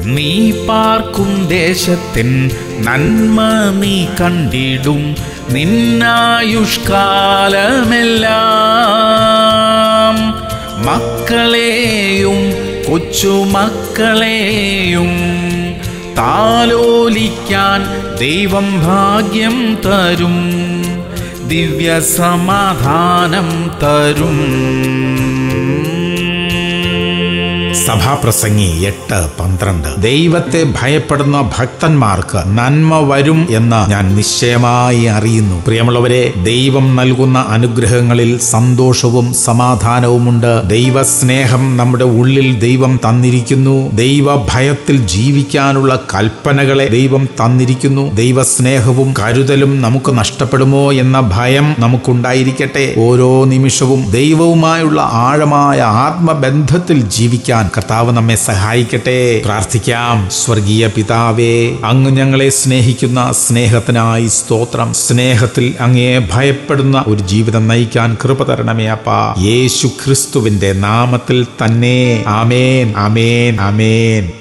നീ പാർക്കും ദേശത്തിൻ നന്മ നീ കണ്ടിടും നിന്നായുഷ്കാലമെല്ലാം മക്കളെയും കൊച്ചുമക്കളെയും താലോലിക്കാൻ ദൈവം ഭാഗ്യം തരും ദിവ്യ സമാധാനം തരും സഭാപ്രസംഗി എട്ട് പന്ത്രണ്ട് ദൈവത്തെ ഭയപ്പെടുന്ന ഭക്തന്മാർക്ക് നന്മ വരും എന്ന് ഞാൻ നിശ്ചയമായി അറിയുന്നു പ്രിയമുള്ളവരെ ദൈവം നൽകുന്ന അനുഗ്രഹങ്ങളിൽ സന്തോഷവും സമാധാനവുമുണ്ട് ദൈവസ്നേഹം നമ്മുടെ ഉള്ളിൽ ദൈവം തന്നിരിക്കുന്നു ദൈവ ഭയത്തിൽ ജീവിക്കാനുള്ള കൽപ്പനകളെ ദൈവം തന്നിരിക്കുന്നു ദൈവസ്നേഹവും കരുതലും നമുക്ക് നഷ്ടപ്പെടുമോ എന്ന ഭയം നമുക്കുണ്ടായിരിക്കട്ടെ ഓരോ നിമിഷവും ദൈവവുമായുള്ള ആഴമായ ആത്മബന്ധത്തിൽ ജീവിക്കാൻ കർത്താവ് നമ്മെ സഹായിക്കട്ടെ പ്രാർത്ഥിക്കാം സ്വർഗീയ പിതാവേ അങ്ങ് ഞങ്ങളെ സ്നേഹിക്കുന്ന സ്നേഹത്തിനായി സ്തോത്രം സ്നേഹത്തിൽ അങ്ങയെ ഭയപ്പെടുന്ന ഒരു ജീവിതം നയിക്കാൻ കൃപ തരണമേ അപ്പ യേശു ക്രിസ്തുവിന്റെ നാമത്തിൽ തന്നെ ആമേൻ ആമേൻ ആമേൻ